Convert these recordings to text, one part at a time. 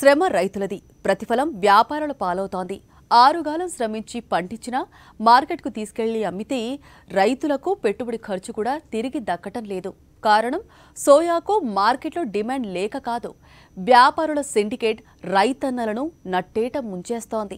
శ్రమ రైతులది ప్రతిఫలం వ్యాపారుల పాలవుతోంది ఆరుగాలం శ్రమించి పండించినా మార్కెట్కు తీసుకెళ్లి అమ్మితే రైతులకు పెట్టుబడి ఖర్చు కూడా తిరిగి దక్కటం లేదు కారణం సోయాకు మార్కెట్లో డిమాండ్ లేక కాదు వ్యాపారుల సిండికేట్ రైతన్నలను నట్టేట ముంచేస్తోంది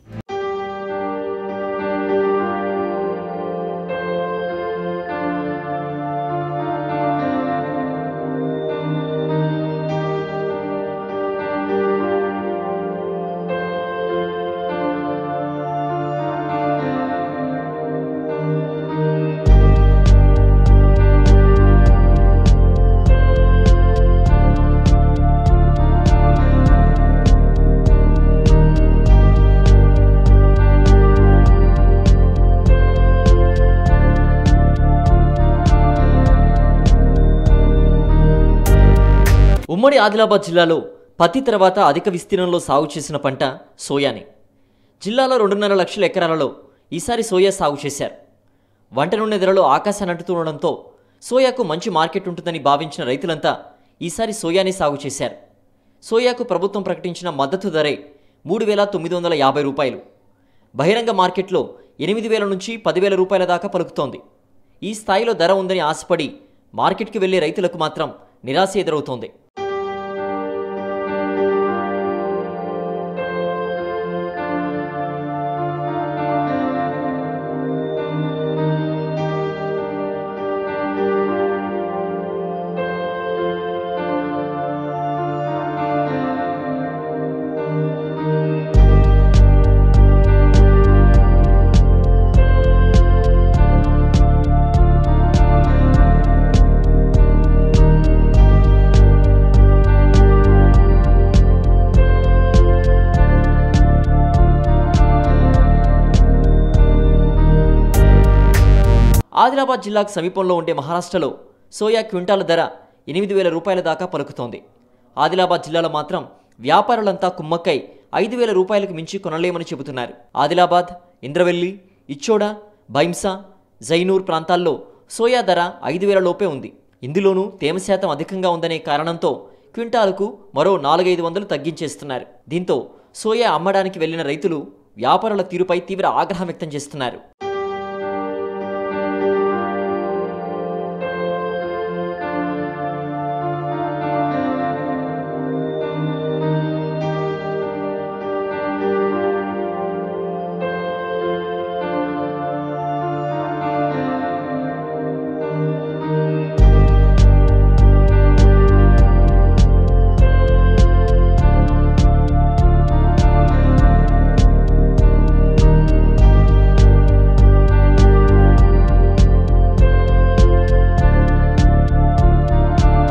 ఉమ్మడి ఆదిలాబాద్ జిల్లాలో పత్తి తర్వాత అధిక విస్తీర్ణంలో సాగు చేసిన పంట సోయానే జిల్లాలో రెండున్నర లక్షల ఎకరాలలో ఈసారి సోయా సాగు చేశారు వంట నూనె ధరలు ఆకాశాన్ని అంటుతుండడంతో సోయాకు మంచి మార్కెట్ ఉంటుందని భావించిన రైతులంతా ఈసారి సోయానే సాగు చేశారు సోయాకు ప్రభుత్వం ప్రకటించిన మద్దతు ధరే మూడు వేల తొమ్మిది వందల యాభై రూపాయలు బహిరంగ మార్కెట్లో ఎనిమిది వేల నుంచి పదివేల రూపాయల దాకా పలుకుతోంది ఈ స్థాయిలో ధర ఉందని ఆశపడి మార్కెట్కి వెళ్లే రైతులకు మాత్రం నిరాశ ఎదురవుతోంది ఆదిలాబాద్ జిల్లాకు సమీపంలో ఉండే మహారాష్ట్రలో సోయా క్వింటాల ధర ఎనిమిది వేల రూపాయల దాకా పలుకుతోంది ఆదిలాబాద్ జిల్లాలో మాత్రం వ్యాపారులంతా కుమ్మక్కై ఐదు వేల రూపాయలకు మించి కొనలేమని చెబుతున్నారు ఆదిలాబాద్ ఇంద్రవెల్లి ఇచ్చోడ భైంసా జైనూర్ ప్రాంతాల్లో సోయా ధర ఐదు వేల లోపే ఉంది ఇందులోనూ తేమ శాతం అధికంగా ఉందనే కారణంతో క్వింటాలకు మరో నాలుగైదు వందలు తగ్గించేస్తున్నారు దీంతో సోయా అమ్మడానికి వెళ్లిన రైతులు వ్యాపారుల తీరుపై తీవ్ర ఆగ్రహం వ్యక్తం చేస్తున్నారు